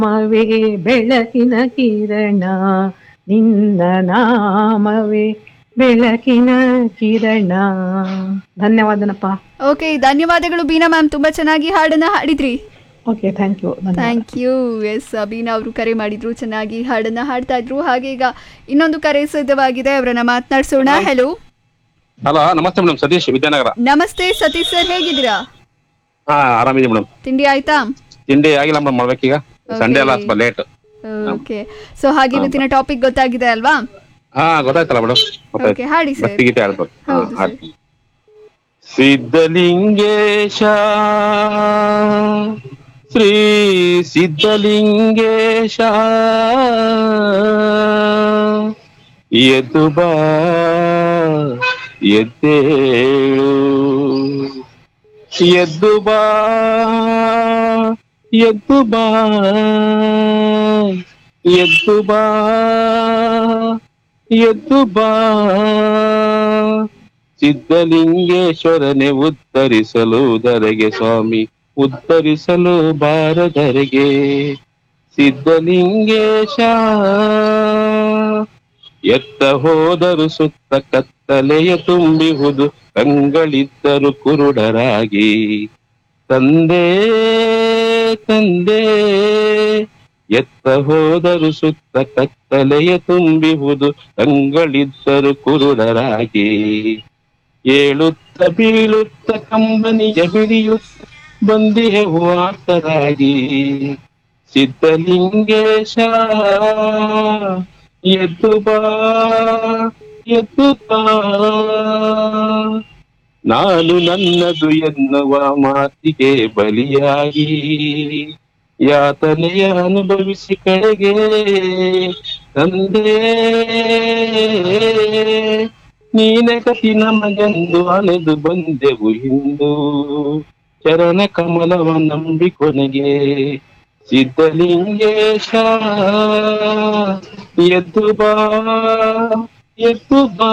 ನಾಮವೇ ಬೆಳಕಿನ ಕಿರಣ ನಿನ್ನ ನಾಮವೇ ಬೆಳಕಿನ ಕಿರಣ ಧನ್ಯವಾದನಪ್ಪ ಓಕೆ ಧನ್ಯವಾದಗಳು ಬೀನಾ ಮ್ಯಾಮ್ ತುಂಬಾ ಚೆನ್ನಾಗಿ ಹಾಡನ್ನ ಹಾಡಿದ್ರಿ ಓಕೆ ಥ್ಯಾಂಕ್ ಯು ಧನ್ಯವಾದ ಥ್ಯಾಂಕ್ ಯು ಎಸ್ ಬೀನಾ ಅವರು ಕರೆ ಮಾಡಿದ್ರು ಚೆನ್ನಾಗಿ ಹಾಡನ್ನ ಹಾಡ್ತಾ ಇದ್ರು ಹಾಗೆ ಈಗ ಇನ್ನೊಂದು ಕರೆ ಸಿದ್ಧವಾಗಿದೆ ಅವರನ್ನ ಮಾತನಾಡಿಸೋಣ ಹೆಲೋ ಹಲೋ ನಮಸ್ತೆ ಮೇಡಮ್ ಸತೀಶ್ ವಿದ್ಯಾನಗರ ನಮಸ್ತೆ ಸತೀಶ್ ಸರ್ ಹೇಗಿದ್ದೀರಾ ಹಾ ಆರಾಮಿದೆ ಮೇಡಮ್ ತಿಂಡಿ ಆಯ್ತಾ ತಿಂಡಿ ಆಗಿಲ್ಲ ಮೇಡಮ್ ಮಾಡ್ಬೇಕೀಗ ಸಂಡೇ ಅಲ್ಲ ಸ್ವಲ್ಪ ಲೇಟ್ ಓಕೆ ಸೊ ಹಾಗೆ ಇವತ್ತಿನ ಟಾಪಿಕ್ ಗೊತ್ತಾಗಿದೆ ಅಲ್ವಾ ಹಾ ಗೊತ್ತಾಯ್ತಲ್ಲ ಮೇಡಮ್ ಓಕೆ ಹಾಡಿ ಸರ್ ಭಕ್ತಿ ಗೀತೆ ಆಡ್ಬೇಕು ಹಾ, ಹೌದು ಸರ್. ಆಡ್ತೀನಿ. ಸಿದ್ಧಲಿಂಗೇಶ ಶ್ರೀ ಸಿದ್ಧಲಿಂಗೇಶ ಎದ್ದು ಬಾ ಎದ್ದೇಳು ಎದ್ದು ಬಾ ಎದ್ದು ಬಾ ಎದ್ದು ಬಾ ಎದ್ದು ಬಾ ಸಿದ್ಧಲಿಂಗೇಶ್ವರನೆ ಉತ್ತರಿಸಲು ಧರೆಗೆ ಸ್ವಾಮಿ ಉತ್ತರಿಸಲು ಬಾರದರೆಗೆ ಸಿದ್ಧಲಿಂಗೇಶ ಎತ್ತ ಹೋದರು ಸುತ್ತ ಕತ್ತಲೆಯ ತುಂಬಿಹುದು ಕಂಗಳಿದ್ದರು ಕುರುಡರಾಗಿ ತಂದೆ ತಂದೆ ಎತ್ತ ಹೋದರು ಸುತ್ತ ಕತ್ತಲೆಯ ತುಂಬಿಹುದು ಕಂಗಳಿದ್ದರು ಕುರುಡರಾಗಿ ಏಳುತ್ತ ಬೀಳುತ್ತ ಕಂಬನಿಯ ಬಿಡಿಯುತ್ತ ಬಂದಿಹೆವು ಆತರಾಗಿ ಸಿದ್ಧಲಿಂಗೇಶ ಎದ್ದು ಬಾ ಎದ್ದು ಬಾ ನಾನು ನನ್ನದು ಎನ್ನುವ ಮಾತಿಗೆ ಬಲಿಯಾಗಿ ಯಾತನೆಯ ಅನುಭವಿಸಿ ಕಡೆಗೆ ತಂದೆ ನೀನೆ ಕತಿ ನಮಗೆಂದು ಅಲೆದು ಬಂದೆವು ಇಂದು ಚರಣ ಕಮಲವ ನಂಬಿ ಕೊನೆಗೆ ಸಿದ್ಧಲಿಂಗೇಶ ಎದ್ದು ಬಾ ಎದ್ದು ಬಾ